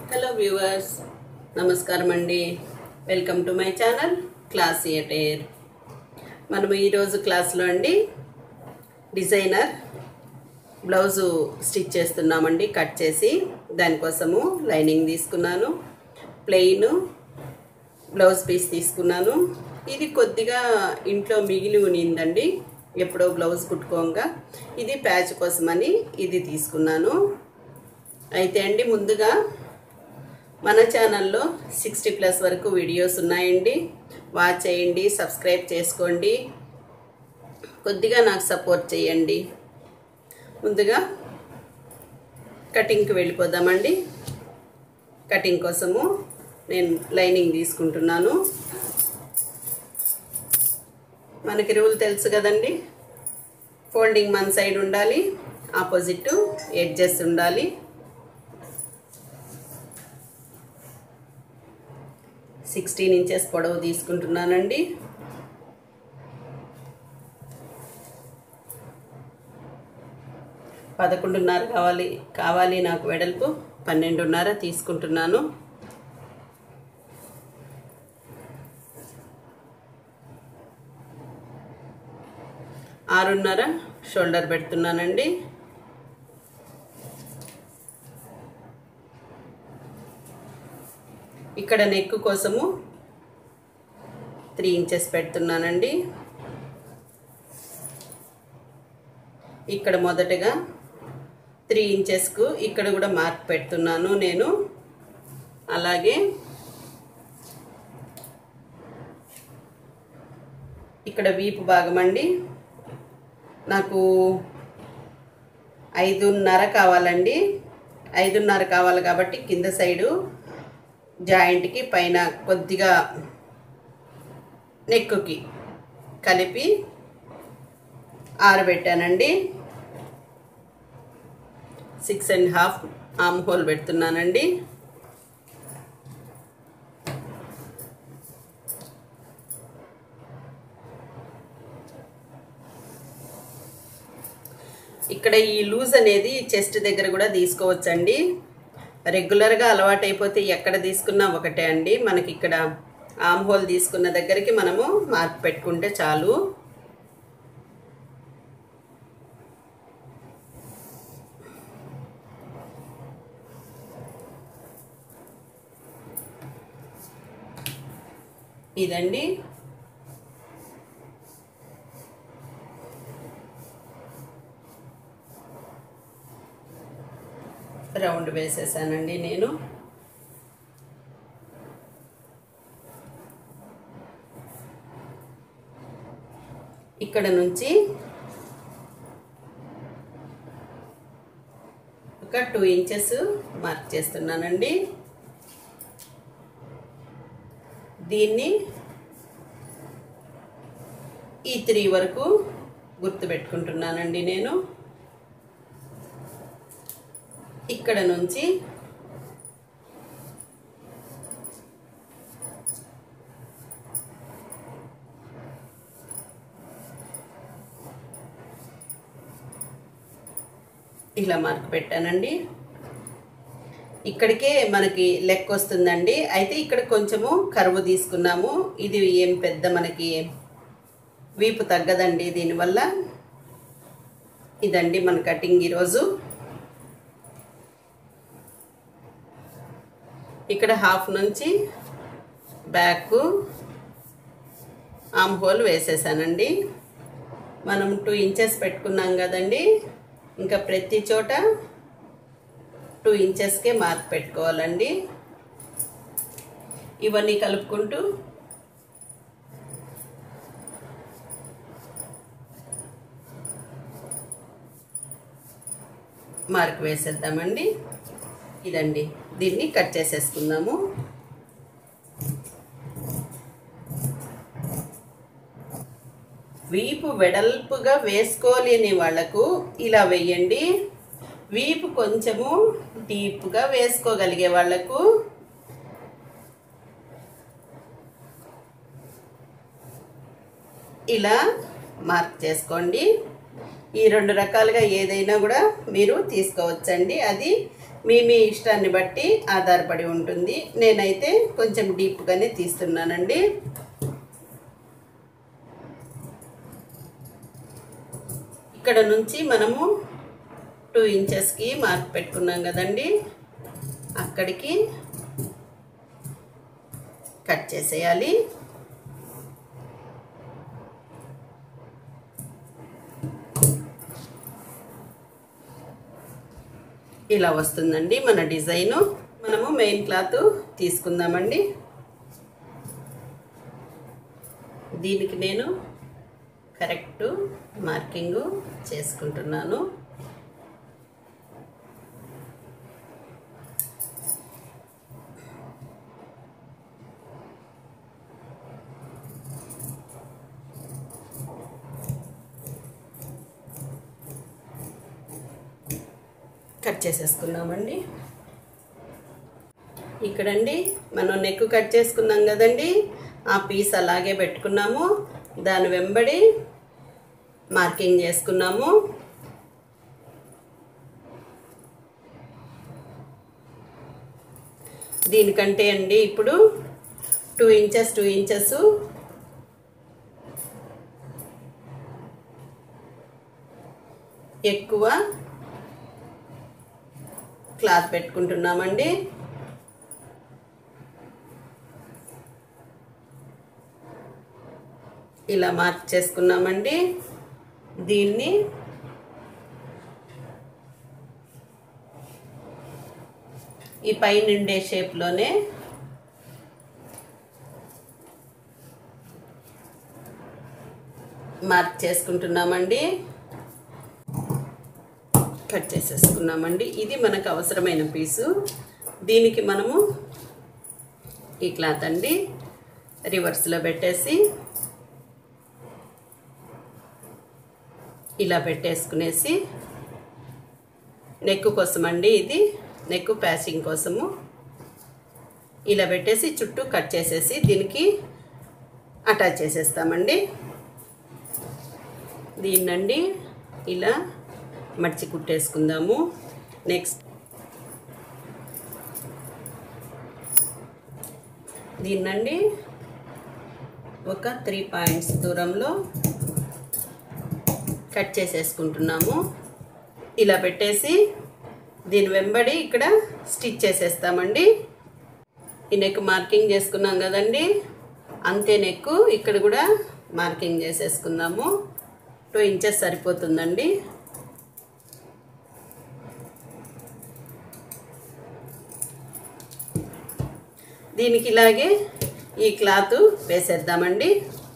hello viewers నమస్కారం అండి welcome to my channel class theatre మనము ఈరోజు క్లాస్లో అండి డిజైనర్ బ్లౌజు స్టిచ్ చేస్తున్నామండి కట్ చేసి దానికోసము లైనింగ్ తీసుకున్నాను ప్లెయిన్ బ్లౌజ్ పీస్ తీసుకున్నాను ఇది కొద్దిగా ఇంట్లో మిగిలి ఉనిందండి ఎప్పుడో బ్లౌజ్ కుట్టుకోగా ఇది ప్యాచ్ కోసమని ఇది తీసుకున్నాను అయితే అండి ముందుగా మన ఛానల్లో సిక్స్టీ ప్లస్ వరకు వీడియోస్ ఉన్నాయండి వాచ్ చేయండి సబ్స్క్రైబ్ చేసుకోండి కొద్దిగా నాకు సపోర్ట్ చేయండి ముందుగా కటింగ్కి వెళ్ళిపోదామండి కటింగ్ కోసము నేను లైనింగ్ తీసుకుంటున్నాను మనకి రూల్ తెలుసు కదండి ఫోల్డింగ్ మన సైడ్ ఉండాలి ఆపోజిట్ ఎడ్జెస్ ఉండాలి సిక్స్టీన్ ఇంచెస్ పొడవు తీసుకుంటున్నానండి పదకొండున్నర కావాలి కావాలి నాకు వెడల్పు పన్నెండున్నర తీసుకుంటున్నాను ఆరున్నర షోల్డర్ పెడుతున్నానండి ఇక్కడ నెక్ కోసము త్రీ ఇంచెస్ పెడుతున్నానండి ఇక్కడ మొదటగా త్రీ ఇంచెస్కు ఇక్కడ కూడా మార్క్ పెడుతున్నాను నేను అలాగే ఇక్కడ వీపు భాగం అండి నాకు ఐదున్నర కావాలండి ఐదున్నర కావాలి కాబట్టి కింద సైడు జాయింట్కి పైన కొద్దిగా నెక్కుకి కలిపి ఆరబెట్టానండి six and half armhole పెడుతున్నానండి ఇక్కడ ఈ లూజ్ అనేది చెస్ట్ దగ్గర కూడా తీసుకోవచ్చండి రెగ్యులర్గా అలవాటైపోతే ఎక్కడ తీసుకున్నా ఒకటే అండి మనకి ఇక్కడ ఆమ్ హోల్ తీసుకున్న దగ్గరికి మనము మార్క్ పెట్టుకుంటే చాలు ఇదండి రౌండ్ వేసేసానండి నేను ఇక్కడ నుంచి ఒక టూ ఇంచెస్ మార్క్ చేస్తున్నానండి దీన్ని ఈ త్రీ వరకు గుర్తుపెట్టుకుంటున్నానండి నేను ఇక్కడ నుంచి ఇలా మార్క్ పెట్టానండి ఇక్కడికే మనకి లెక్క వస్తుందండి అయితే ఇక్కడ కొంచెము కరువు తీసుకున్నాము ఇది ఏం పెద్ద మనకి వీపు తగ్గదండి దీనివల్ల ఇదండి మన కటింగ్ ఈరోజు ఇక్కడ హాఫ్ నుంచి బ్యాక్ ఆమ్ హోల్ వేసేసానండి మనం టూ ఇంచెస్ పెట్టుకున్నాం కదండి ఇంకా ప్రతి చోట టూ ఇంచెస్కే మార్క్ పెట్టుకోవాలండి ఇవన్నీ కలుపుకుంటూ మార్క్ వేసేద్దామండి ఇదండి దీన్ని కట్ చేసేసుకుందాము వీపు వెడల్పుగా వేసుకోలేని వాళ్ళకు ఇలా వేయండి వీపు కొంచెము డీప్గా వేసుకోగలిగే వాళ్ళకు ఇలా మార్క్ చేసుకోండి ఈ రెండు రకాలుగా ఏదైనా కూడా మీరు తీసుకోవచ్చండి అది మీ మీ ఇష్టాన్ని బట్టి ఆధారపడి ఉంటుంది నేనైతే కొంచెం డీప్గానే తీస్తున్నానండి ఇక్కడ నుంచి మనము టూ ఇంచెస్కి మార్క్ పెట్టుకున్నాం కదండి అక్కడికి కట్ చేసేయాలి ఇలా వస్తుందండి మన డిజైను మనము మెయిన్ క్లాత్ తీసుకుందామండి దీనికి నేను కరెక్ట్ మార్కింగ్ చేసుకుంటున్నాను కట్ చేసేసుకున్నామండి ఇక్కడండి మనం నెక్ కట్ చేసుకున్నాం కదండి ఆ పీస్ అలాగే పెట్టుకున్నాము దాని వెంబడి మార్కింగ్ చేసుకున్నాము దీనికంటే అండి ఇప్పుడు టూ ఇంచెస్ టూ ఇంచెస్ ఎక్కువ క్లాత్ పెట్టుకుంటున్నామండి ఇలా మార్క్ చేసుకున్నామండి దీన్ని ఈ పైన ఉండే షేప్లోనే మార్క్ చేసుకుంటున్నామండి కట్ చేసేసుకున్నామండి ఇది మనకు అవసరమైన పీసు దీనికి మనము ఈ క్లాత్ అండి రివర్స్లో పెట్టేసి ఇలా పెట్టేసుకునేసి నెక్ కోసం అండి ఇది నెక్ ప్యాచింగ్ కోసము ఇలా పెట్టేసి చుట్టూ కట్ చేసేసి దీనికి అటాచ్ చేసేస్తామండి దీన్నండి ఇలా మడిచి కుట్టేసుకుందాము నెక్స్ట్ దీన్నండి ఒక త్రీ పాయింట్స్ దూరంలో కట్ చేసేసుకుంటున్నాము ఇలా పెట్టేసి దీని వెంబడి ఇక్కడ స్టిచ్ చేసేస్తామండి ఈ నెక్ మార్కింగ్ చేసుకున్నాం కదండి అంతే నెక్ ఇక్కడ కూడా మార్కింగ్ చేసేసుకుందాము టూ ఇంచెస్ సరిపోతుందండి దీనికి ఇలాగే ఈ క్లాత్ వేసేద్దామండి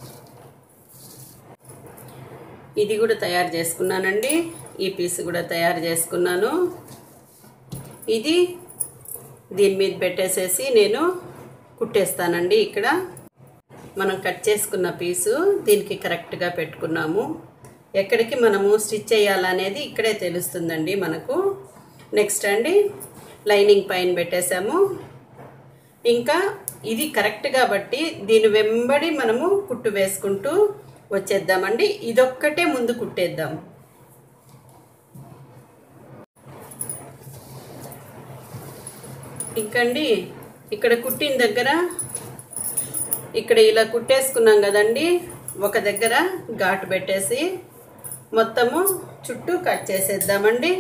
ఇది కూడా తయారు చేసుకున్నానండి ఈ పీస్ కూడా తయారు చేసుకున్నాను ఇది దీని మీద పెట్టేసేసి నేను కుట్టేస్తానండి ఇక్కడ మనం కట్ చేసుకున్న పీసు దీనికి కరెక్ట్గా పెట్టుకున్నాము ఎక్కడికి మనము స్టిచ్ చేయాలనేది ఇక్కడే తెలుస్తుందండి మనకు నెక్స్ట్ అండి లైనింగ్ పైన పెట్టేసాము ఇంకా ఇది కరెక్ట్ కాబట్టి దీని వెంబడి మనము కుట్టు వేసుకుంటూ వచ్చేద్దామండి ఇదొక్కటే ముందు కుట్టేద్దాం ఇంకండి ఇక్కడ కుట్టిన దగ్గర ఇక్కడ ఇలా కుట్టేసుకున్నాం కదండి ఒక దగ్గర ఘాటు పెట్టేసి మొత్తము చుట్టూ కట్ చేసేద్దామండి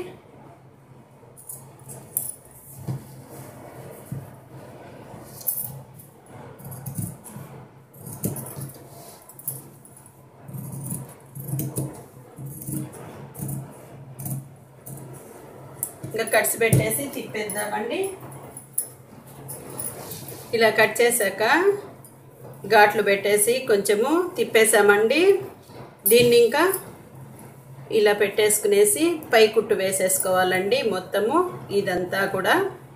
ఇంకా కట్స్ పెట్టేసి తిప్పేద్దామండి ఇలా కట్ చేశాక ఘాట్లు పెట్టేసి కొంచెము తిప్పేసామండి దీన్ని ఇంకా ఇలా పెట్టేసుకునేసి పై కుట్టు వేసేసుకోవాలండి మొత్తము ఇదంతా కూడా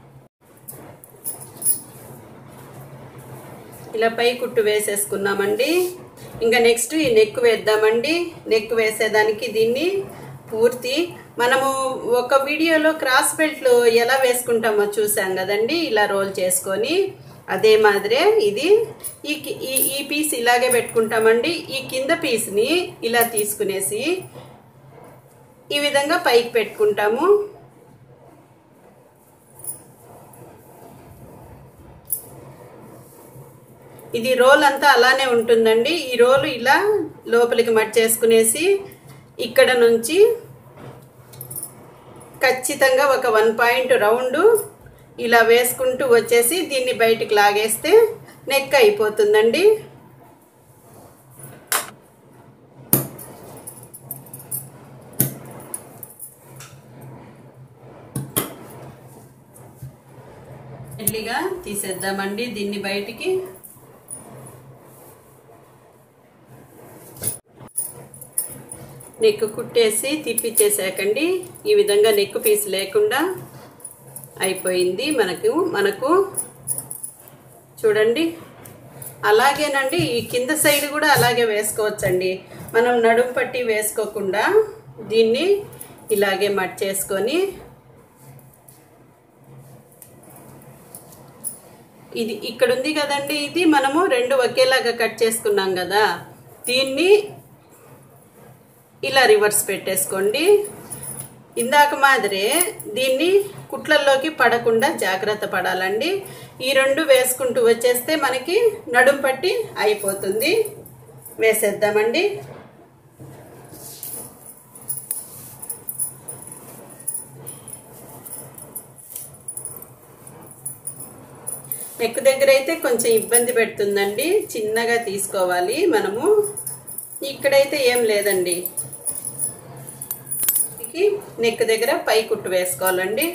ఇలా పై కుట్టు వేసేసుకున్నామండి ఇంకా నెక్స్ట్ ఈ నెక్ వేద్దామండి నెక్ వేసేదానికి దీన్ని పూర్తి మనము ఒక వీడియోలో క్రాస్ బెల్ట్లు ఎలా వేసుకుంటామో చూసాం కదండి ఇలా రోల్ చేసుకొని అదే మాదిరే ఇది ఈ కి- ఈ ఈ పీస్ ఇలాగే పెట్టుకుంటామండి ఈ కింద పీస్ని ఇలా తీసుకునేసి ఈ విధంగా పైకి పెట్టుకుంటాము ఇది రోల్ అంతా అలానే ఉంటుందండి ఈ రోలు ఇలా లోపలికి మర్చేసుకునేసి ఇక్కడ నుంచి ఖచ్చితంగా ఒక వన్ పాయింట్ రౌండ్ ఇలా వేసుకుంటూ వచ్చేసి దీన్ని బయటికి లాగేస్తే నెక్ అయిపోతుందండి మెల్లిగా తీసేద్దామండి దీన్ని బయటికి నెక్ కుట్టేసి తిప్పిచ్చేసాకండి ఈ విధంగా నెక్ పీస్ లేకుండా అయిపోయింది మనకు మనకు చూడండి అలాగేనండి ఈ కింద సైడ్ కూడా అలాగే వేసుకోవచ్చండి మనం నడుం పట్టి వేసుకోకుండా దీన్ని ఇలాగే మట్ చేసుకొని ఇది ఇక్కడ ఉంది కదండి ఇది మనము రెండు ఒకేలాగా కట్ చేసుకున్నాం కదా దీన్ని ఇలా రివర్స్ పెట్టేసుకోండి ఇందాక మాదిరే దీన్ని కుట్లల్లోకి పడకుండా జాగ్రత్త పడాలండి ఈ రెండు వేసుకుంటూ వచ్చేస్తే మనకి నడుం పట్టి అయిపోతుంది వేసేద్దామండి నెక్ దగ్గర అయితే కొంచెం ఇబ్బంది పెడుతుందండి చిన్నగా తీసుకోవాలి మనము ఇక్కడైతే ఏం లేదండి నెక్ దగ్గర పై కుట్టు వేసుకోవాలండి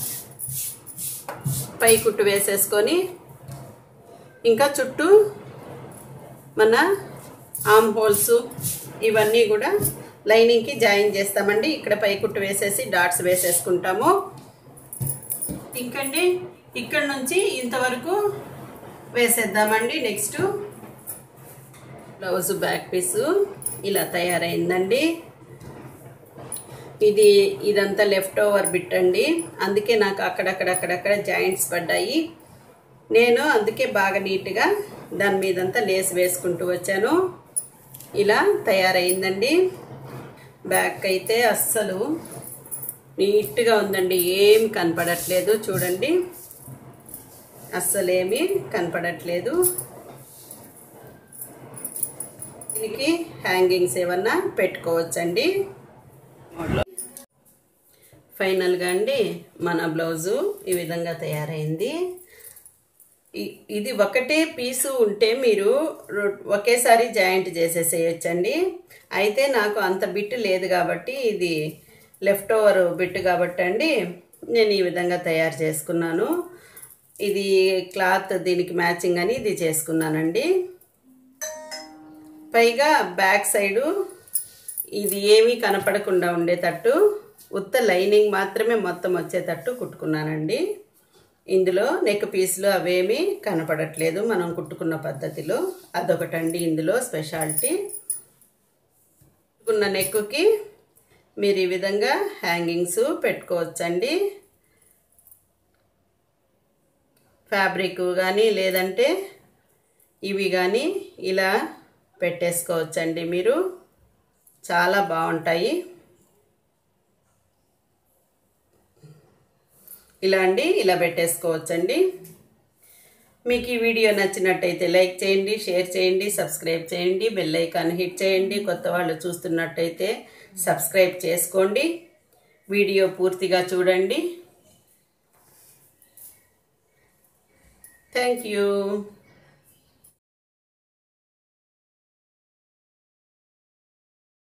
పై కుట్టు వేసేసుకొని ఇంకా చుట్టూ మన ఆమ్ హోల్స్ ఇవన్నీ కూడా లైనింగ్కి జాయిన్ చేస్తామండి ఇక్కడ పై కుట్టు వేసేసి డాట్స్ వేసేసుకుంటాము ఇంకండి ఇక్కడ నుంచి ఇంతవరకు వేసేద్దామండి నెక్స్ట్ బ్లౌజ్ బ్యాక్ పీసు ఇలా తయారైందండి ఇది ఇదంతా లెఫ్ట్ ఓవర్ బిట్ అండి అందుకే నాకు అక్కడక్కడక్కడక్కడ జాయింట్స్ పడ్డాయి నేను అందుకే బాగా నీట్గా దాని మీదంతా లేస్ వేసుకుంటూ వచ్చాను ఇలా తయారైందండి బ్యాక్ అయితే అస్సలు నీట్గా ఉందండి ఏం కనపడట్లేదు చూడండి అస్సలేమీ కనపడట్లేదు దీనికి హ్యాంగింగ్స్ ఏమన్నా పెట్టుకోవచ్చండి ఫైనల్గా అండి మన బ్లౌజు ఈ విధంగా తయారైంది ఇది ఒకటే పీసు ఉంటే మీరు ఒకేసారి జాయింట్ చేసేసేయచ్చండి అయితే నాకు అంత బిట్ లేదు కాబట్టి ఇది లెఫ్ట్ ఓవర్ బిట్ కాబట్టి అండి నేను ఈ విధంగా తయారు చేసుకున్నాను ఇది క్లాత్ దీనికి మ్యాచింగ్ అని ఇది చేసుకున్నానండి పైగా బ్యాక్ సైడు ఇది ఏమీ కనపడకుండా ఉండేటట్టు ఉత్త లైనింగ్ మాత్రమే మొత్తం వచ్చేటట్టు కుట్టుకున్నానండి ఇందులో నెక్ పీసులు అవేమీ కనపడట్లేదు మనం కుట్టుకున్న పద్ధతిలో అదొకటండి ఇందులో స్పెషాలిటీ కుట్టుకున్న నెక్కి మీరు ఈ విధంగా హ్యాంగింగ్స్ పెట్టుకోవచ్చండి ఫ్యాబ్రిక్ కానీ లేదంటే ఇవి కానీ ఇలా పెట్టేసుకోవచ్చండి మీరు చాలా బాగుంటాయి ఇలా అండి ఇలా పెట్టేసుకోవచ్చండి మీకు ఈ వీడియో నచ్చినట్టయితే లైక్ చేయండి షేర్ చేయండి సబ్స్క్రైబ్ చేయండి బెల్ ఐకాన్ హిట్ చేయండి కొత్త వాళ్ళు చూస్తున్నట్టయితే సబ్స్క్రైబ్ చేసుకోండి వీడియో పూర్తిగా చూడండి థ్యాంక్ యూ